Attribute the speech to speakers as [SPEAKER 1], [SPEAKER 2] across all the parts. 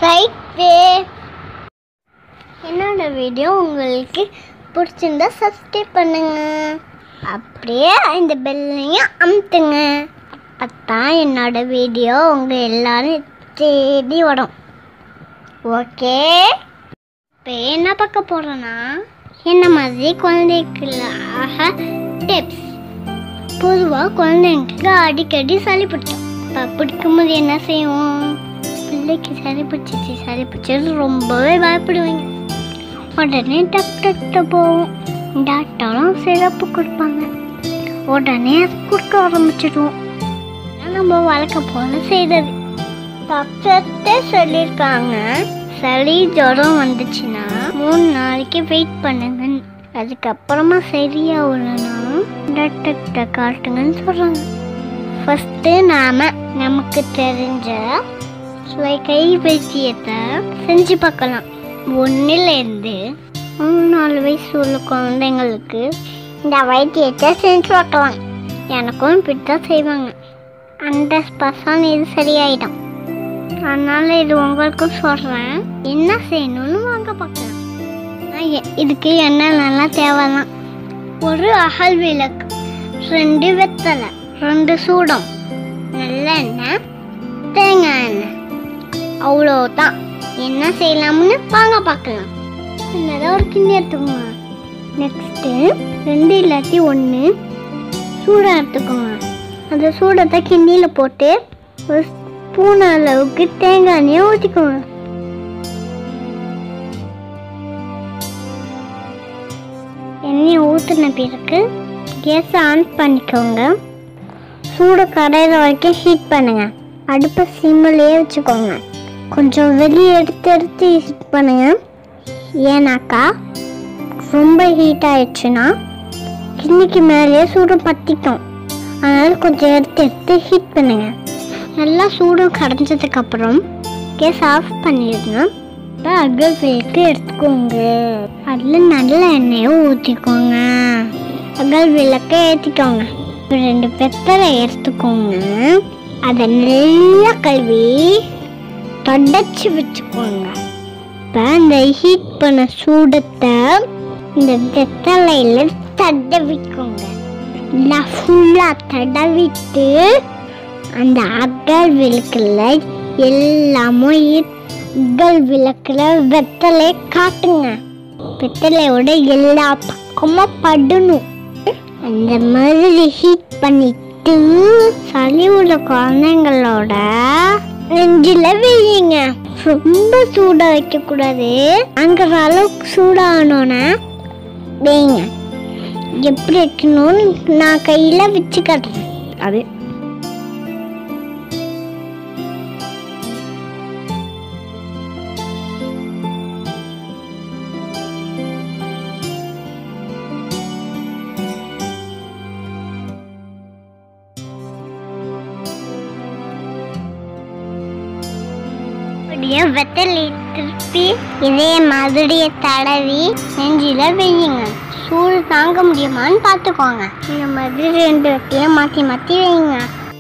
[SPEAKER 1] right என்னோட video உங்களுக்கு பிடிச்சிருந்தா சப்ஸ்கிரைப் பண்ணுங்க அப்படியே இந்த பெல்லையும் அமுத்துங்க அப்பதான் என்னோட வீடியோ உங்கள் எல்லாரும் தேடி வரும் ஓகே இப்போ என்ன பார்க்க போகிறோன்னா என்ன மாதிரி குழந்தைகளுக்காக டிப்ஸ் பொதுவாக குழந்தைங்களுக்கு அடிக்கடி சளி பிடிக்கும் இப்போ பிடிக்கும்போது என்ன செய்வோம் பிள்ளைக்கு சளி பிடிச்சிச்சு சளி பிடிச்சது ரொம்பவே பயப்படுவீங்க உடனே டாக்டர்கிட்ட போவோம் டாக்டரும் சிறப்பு கொடுப்பாங்க உடனே அது கொடுக்க ஆரம்பிச்சிடுவோம் இதான் நம்ம வழக்க போல செய்தது டாக்டர்கிட்ட சொல்லியிருக்காங்க சளி ஜுரம் வந்துச்சுன்னா மூணு நாளைக்கு வெயிட் பண்ணுங்க அதுக்கப்புறமா சரியாகலன்னா டாக்டர்கிட்ட காட்டுங்கன்னு சொல்கிறாங்க ஃபஸ்ட்டு நாம் நமக்கு தெரிஞ்ச சுவை கை வைத்தியத்தை செஞ்சு பார்க்கலாம் ஒன்றுலேருந்து மூணு நாலு வயசு உள்ள குழந்தைங்களுக்கு இந்த வைத்தியத்தை செஞ்சு பார்க்கலாம் எனக்கும் இப்படி தான் செய்வாங்க ஹண்ட்ரட் பர்சன்ட் இது சரியாயிடும் அதனால இது உங்களுக்கும் சொல்கிறேன் என்ன செய்யணும்னு வாங்க பார்க்கலாம் நான் எ- இதுக்கு என்னென்னலாம் தேவைலாம் ஒரு அகல் விளக்கு ரெண்டு வெத்தலை ரெண்டு சூடம் நல்லெண்ணெய் தேங்காய் எண்ணெய் அவ்வளோதான் என்ன செய்யலாம்னு வாங்க பார்க்கலாம் சின்னதாக ஒரு கிண்ணி எடுத்துக்கோங்க நெக்ஸ்ட்டு ரெண்டு இல்லாட்டி ஒன்று சூடம் எடுத்துக்கோங்க அந்த சூடத்தை கிண்ணியில் போட்டு ஒரு ஸ்பூன் அளவுக்கு தேங்காய் எண்ணெயை ஊற்றிக்கோங்க எண்ணெயை ஊற்றின பிறகு கேஸை ஆன் பண்ணிக்கோங்க சூடு கரையிற வரைக்கும் ஹீட் பண்ணுங்க அடுப்பை சிம்மிலேயே வச்சுக்கோங்க கொஞ்சம் வெளியே எடுத்து எடுத்து ஹீட் பண்ணுங்க ஏன்னாக்கா ரொம்ப ஹீட் ஆயிடுச்சுன்னா கிண்ணிக்கு மேலேயே சூடு பற்றிக்கும் அதனால் கொஞ்சம் எடுத்து எடுத்து ஹீட் பண்ணுங்க நல்லா சூடு கரைஞ்சதுக்கு அப்புறம் கேஸ் ஆஃப் பண்ணிடுங்க இப்போ அகல் விளக்கு எடுத்துக்கோங்க அதில் நல்ல எண்ணெயை ஊற்றிக்கோங்க அகல் விளக்கை ஏற்றிக்கோங்க ரெண்டு பெத்தலை எடுத்துக்கோங்க அதை நல்லா கழுவி தொடச்சி வச்சுக்கோங்க இப்போ இந்த ஹீட் பண்ண சூடத்தை இந்த வெத்தலையில் தடவிக்கோங்க நல்லா ஃபுல்லாக தடவிட்டு அந்த அகல் விளக்குல எல்லாமும் அகல் விளக்குல வெத்தலை காட்டுங்க வெத்தலையோட எல்லா பக்கமும் படணும் அந்த மாதிரி ஹீட் பண்ணிட்டு சளி உள்ள குழந்தைங்களோட நெஞ்சில வையுங்க ரொம்ப சூடா வைக்க கூடாது அங்கிற அளவுக்கு சூடானோன்னே வைங்க எப்படி வைக்கணும்னு நான் கையில வச்சு காட்டுறேன்
[SPEAKER 2] அது
[SPEAKER 1] அப்படியே வெத்தலை திருப்பி இதே மாதிரி தடவி நெஞ்சில வையுங்க சூடு தாங்க முடியுமான்னு பார்த்துக்கோங்க இந்த மாதிரி ரெண்டு வெத்தையும் மாற்றி மாற்றி வைங்க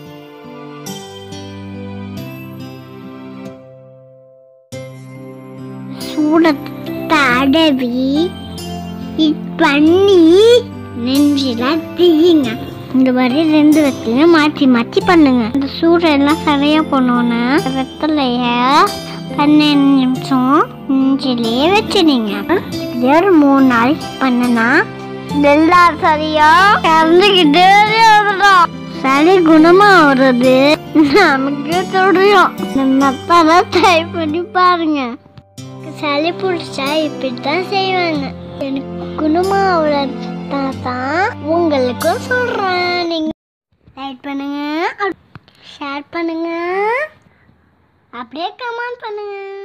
[SPEAKER 1] சூட தடவி இது பண்ணி நெஞ்சில தீயுங்க இந்த மாதிரி ரெண்டு வெத்தலையும் மாற்றி மாற்றி பண்ணுங்க இந்த சூடெல்லாம் சரியா போனோன்னு வெத்தலைய பன்னெண்டு நிமிஷம் நெஞ்சிலே வச்சுடுங்க இதே ஒரு மூணு நாளைக்கு பண்ணுனா எல்லாம் சரியா கறந்துக்கிட்டே இருக்கலாம் சளி குணமா வருது நமக்கு தெரியும் நம்ம அப்பதான் ட்ரை பண்ணி பாருங்க சளி பிடிச்சா இப்படித்தான் செய்வாங்க எனக்கு குணமா தான் உங்களுக்கும் சொல்றேன் நீங்க லைக் பண்ணுங்க ஷேர் பண்ணுங்க அப்படியே கமெண்ட் பண்ணுங்க